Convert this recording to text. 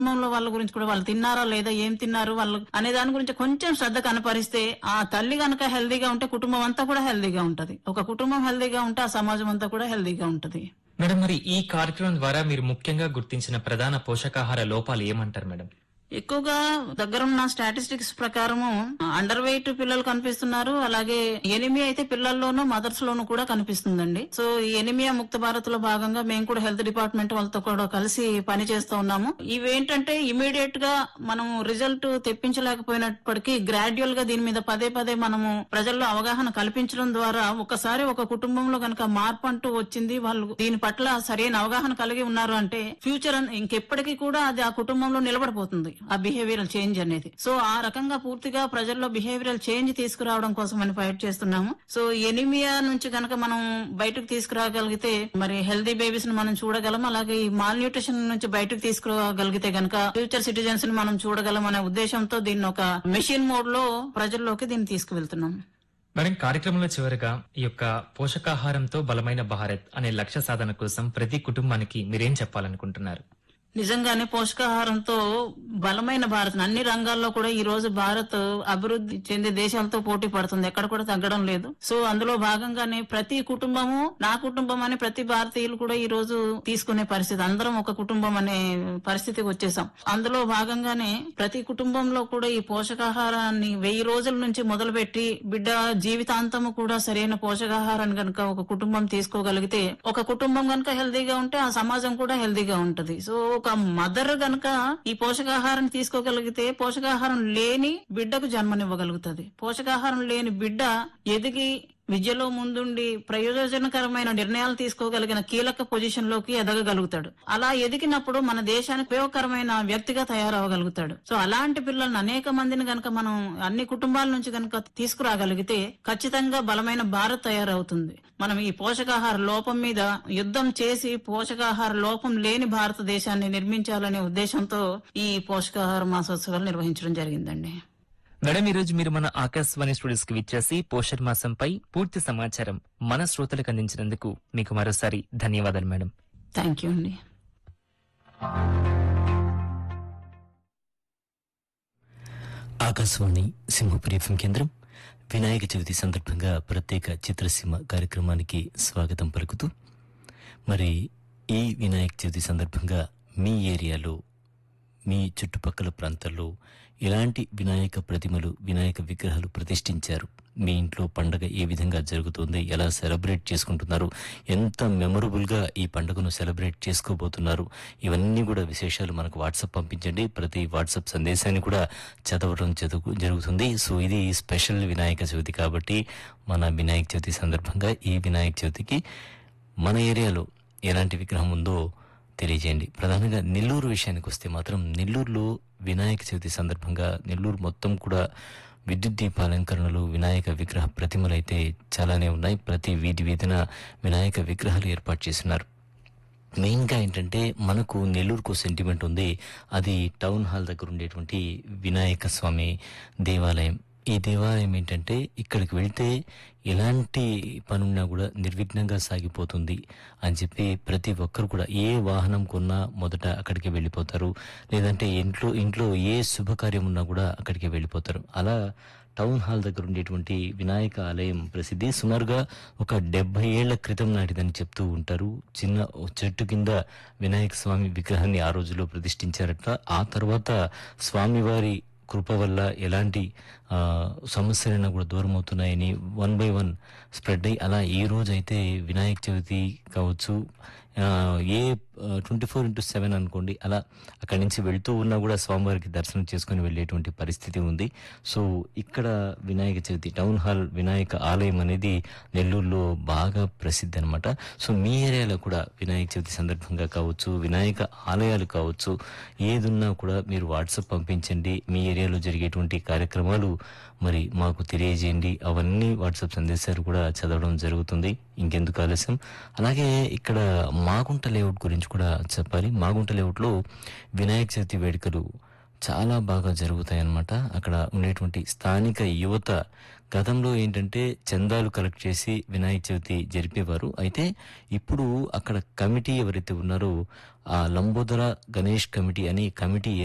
కుటుంబంలో వాళ్ళ గురించి కూడా వాళ్ళు తిన్నారా లేదా ఏం తిన్నారు వాళ్ళు అనే దాని గురించి కొంచెం శ్రద్ధ కనపరిస్తే ఆ తల్లి గనక హెల్దీగా ఉంటే కుటుంబం అంతా కూడా హెల్దీగా ఉంటది ఒక కుటుంబం హెల్దీగా ఉంటే ఆ సమాజం అంతా కూడా హెల్దీగా ఉంటది మేడం మరి ఈ కార్యక్రమం ద్వారా మీరు ముఖ్యంగా గుర్తించిన ప్రధాన పోషకాహార లోపాలు ఏమంటారు మేడం ఎక్కువగా దగ్గరున్న స్టాటిస్టిక్స్ ప్రకారము అండర్ వెయిట్ పిల్లలు కనిపిస్తున్నారు అలాగే ఎనిమియా అయితే పిల్లల్లోనూ మదర్స్ లోనూ కూడా కనిపిస్తుందండి సో ఈ ఎనిమియా ముక్త భారత్ లో భాగంగా మేము కూడా హెల్త్ డిపార్ట్మెంట్ వాళ్ళతో కూడా కలిసి పని చేస్తూ ఉన్నాము ఇవేంటంటే ఇమీడియట్ గా మనం రిజల్ట్ తెప్పించలేకపోయినప్పటికీ గ్రాడ్యువల్ గా దీని మీద పదే పదే మనము ప్రజల్లో అవగాహన కల్పించడం ద్వారా ఒకసారి ఒక కుటుంబంలో గనక మార్పు అంటూ వచ్చింది వాళ్ళు దీని పట్ల సరైన అవగాహన కలిగి ఉన్నారు అంటే ఫ్యూచర్ అన్- ఇంకెప్పటికీ కూడా అది ఆ కుటుంబంలో నిలబడిపోతుంది ఆ బిహేవియరల్ చేంజ్ అనేది సో ఆ రకంగా పూర్తిగా ప్రజల్లో బిహేవియరల్ చేంజ్ తీసుకురావడం కోసం అని ఫైట్ చేస్తున్నాము సో ఎనిమియా నుంచి గనక మనం బయటకు తీసుకురాగలిగితే మరి హెల్దీ బేబీస్ ని మనం చూడగలం అలాగే ఈ మాల్ న్యూట్రిషన్ నుంచి బయటకు తీసుకురాగలిగితే గనక ఫ్యూచర్ సిటిజన్స్ ని మనం చూడగలం అనే ఉద్దేశంతో దీన్ని ఒక మెషిన్ మోడ్ లో ప్రజల్లోకి దీన్ని తీసుకువెళ్తున్నాం మేడం కార్యక్రమంలో చివరిగా ఈ యొక్క పోషకాహారంతో బలమైన భారత్ అనే లక్ష్య సాధన కోసం ప్రతి కుటుంబానికి మీరేం చెప్పాలనుకుంటున్నారు నిజంగానే పోషకాహారంతో బలమైన భారత్ అన్ని రంగాల్లో కూడా ఈ రోజు భారత్ అభివృద్ధి చెందే దేశాలతో పోటీ పడుతుంది ఎక్కడ కూడా తగ్గడం లేదు సో అందులో భాగంగానే ప్రతి కుటుంబము నా కుటుంబం అని ప్రతి భారతీయులు కూడా ఈ రోజు తీసుకునే పరిస్థితి అందరం ఒక కుటుంబం అనే పరిస్థితికి వచ్చేసాం అందులో భాగంగానే ప్రతి కుటుంబంలో కూడా ఈ పోషకాహారాన్ని వెయ్యి రోజుల నుంచి మొదలుపెట్టి బిడ్డ జీవితాంతము కూడా సరైన పోషకాహారాన్ని కనుక ఒక కుటుంబం తీసుకోగలిగితే ఒక కుటుంబం కనుక హెల్దీగా ఉంటే ఆ సమాజం కూడా హెల్దీగా ఉంటది సో ఒక మదర్ గనుక ఈ పోషకాహారం తీసుకోగలిగితే పోషకాహారం లేని బిడ్డకు జన్మనివ్వగలుగుతుంది పోషకాహారం లేని బిడ్డ ఎదిగి విద్యలో ముందుండి ప్రయోజనకరమైన నిర్ణయాలు తీసుకోగలిగిన కీలక పొజిషన్ లోకి ఎదగగలుగుతాడు అలా ఎదిగినప్పుడు మన దేశానికి ఉపయోగకరమైన వ్యక్తిగా తయారవగలుగుతాడు సో అలాంటి పిల్లల్ని అనేక మందిని గనక మనం అన్ని కుటుంబాల నుంచి గనక తీసుకురాగలిగితే ఖచ్చితంగా బలమైన భారత్ తయారవుతుంది మనం ఈ పోషకాహార లోపం మీద యుద్ధం చేసి పోషకాహార లోపం లేని భారతదేశాన్ని నిర్మించాలనే ఉద్దేశంతో ఈ పోషకాహార మాసోత్సవాలు నిర్వహించడం జరిగిందండి మేడం ఈ రోజు మీరు మన ఆకాశవాణి స్టూడియోస్ కి విచ్చేసి పోషణ్ మాసంపై పూర్తి సమాచారం మన శ్రోతలకు అందించినందుకు మీకు మరోసారి ధన్యవాదాలు మేడం థ్యాంక్ యూ అండి ఆకాశవాణి సింహపురి ఎఫ్ఎం కేంద్రం వినాయక చవితి సందర్భంగా ప్రత్యేక చిత్రసీమ కార్యక్రమానికి స్వాగతం పలుకుతూ మరి ఈ వినాయక చవితి సందర్భంగా మీ ఏరియాలో మీ చుట్టుపక్కల ప్రాంతాల్లో ఎలాంటి వినాయక ప్రతిమలు వినాయక విగ్రహాలు ప్రతిష్ఠించారు మీ ఇంట్లో పండగ ఏ విధంగా జరుగుతుంది ఎలా సెలబ్రేట్ చేసుకుంటున్నారు ఎంత మెమొరబుల్ గా ఈ పండుగను సెలబ్రేట్ చేసుకోబోతున్నారు ఇవన్నీ కూడా విశేషాలు మనకు వాట్సాప్ పంపించండి ప్రతి వాట్సాప్ సందేశాన్ని కూడా చదవడం చదువు జరుగుతుంది సో ఇది స్పెషల్ వినాయక చవితి కాబట్టి మన వినాయక చవితి సందర్భంగా ఈ వినాయక చవితికి మన ఏరియాలో ఎలాంటి విగ్రహం ఉందో తెలియజేయండి ప్రధానంగా నెల్లూరు విషయానికి వస్తే మాత్రం నెల్లూరులో వినాయక చవితి సందర్భంగా నెల్లూరు మొత్తం కూడా విద్యుత్ దీపాలంకరణలు వినాయక విగ్రహ ప్రతిమలు అయితే చాలానే ఉన్నాయి ప్రతి వీధి వీధిన వినాయక విగ్రహాలు ఏర్పాటు చేస్తున్నారు మెయిన్గా ఏంటంటే మనకు నెల్లూరుకు సెంటిమెంట్ ఉంది అది టౌన్ హాల్ దగ్గర ఉండేటువంటి వినాయక స్వామి దేవాలయం ఈ దేవాలయం ఏంటంటే ఇక్కడికి వెళ్తే ఎలాంటి పనున్నా కూడా నిర్విఘ్నంగా సాగిపోతుంది అని చెప్పి ప్రతి ఒక్కరు కూడా ఏ వాహనం కొన్నా మొదట అక్కడికి వెళ్ళిపోతారు లేదంటే ఇంట్లో ఇంట్లో ఏ శుభకార్యం ఉన్నా కూడా అక్కడికి వెళ్ళిపోతారు అలా టౌన్ హాల్ దగ్గర ఉండేటువంటి వినాయక ఆలయం ప్రసిద్ధి సుమారుగా ఒక డెబ్బై ఏళ్ల క్రితం నాటిదని చెప్తూ ఉంటారు చిన్న ఓ చెట్టు కింద వినాయక స్వామి విగ్రహాన్ని ఆ రోజుల్లో ప్రతిష్ఠించారట ఆ తర్వాత స్వామివారి కృప వల్ల ఎలాంటి ఆ, సమస్యలైనా కూడా దూరం అవుతున్నాయని వన్ బై వన్ స్ప్రెడ్ అయ్యి అలా ఈ రోజు అయితే వినాయక చవితి కావచ్చు ఆ, ఏ ట్వంటీ ఫోర్ ఇంటూ సెవెన్ అనుకోండి అలా అక్కడి నుంచి వెళ్తూ ఉన్నా కూడా స్వామివారికి దర్శనం చేసుకుని వెళ్ళేటువంటి పరిస్థితి ఉంది సో ఇక్కడ వినాయక చవితి టౌన్ హాల్ వినాయక ఆలయం అనేది నెల్లూరులో బాగా ప్రసిద్ధి అనమాట సో మీ ఏరియాలో కూడా వినాయక చవితి సందర్భంగా కావచ్చు వినాయక ఆలయాలు కావచ్చు ఏదున్నా కూడా మీరు వాట్సాప్ పంపించండి మీ ఏరియాలో జరిగేటువంటి కార్యక్రమాలు మరి మాకు తెలియజేయండి అవన్నీ వాట్సాప్ సందేశాలు కూడా చదవడం జరుగుతుంది ఇంకెందుకు ఆలస్యం అలాగే ఇక్కడ మాగుంట లేఅవుట్ గురించి కూడా చెప్పాలి మాగుంట లేఅవుట్లో వినాయక చవితి వేడుకలు చాలా బాగా జరుగుతాయి అన్నమాట అక్కడ ఉండేటువంటి స్థానిక యువత గతంలో ఏంటంటే చందాలు కలెక్ట్ చేసి వినాయక చవితి జరిపేవారు అయితే ఇప్పుడు అక్కడ కమిటీ ఎవరైతే ఉన్నారో ఆ లంబోదర గణేష్ కమిటీ అని కమిటీ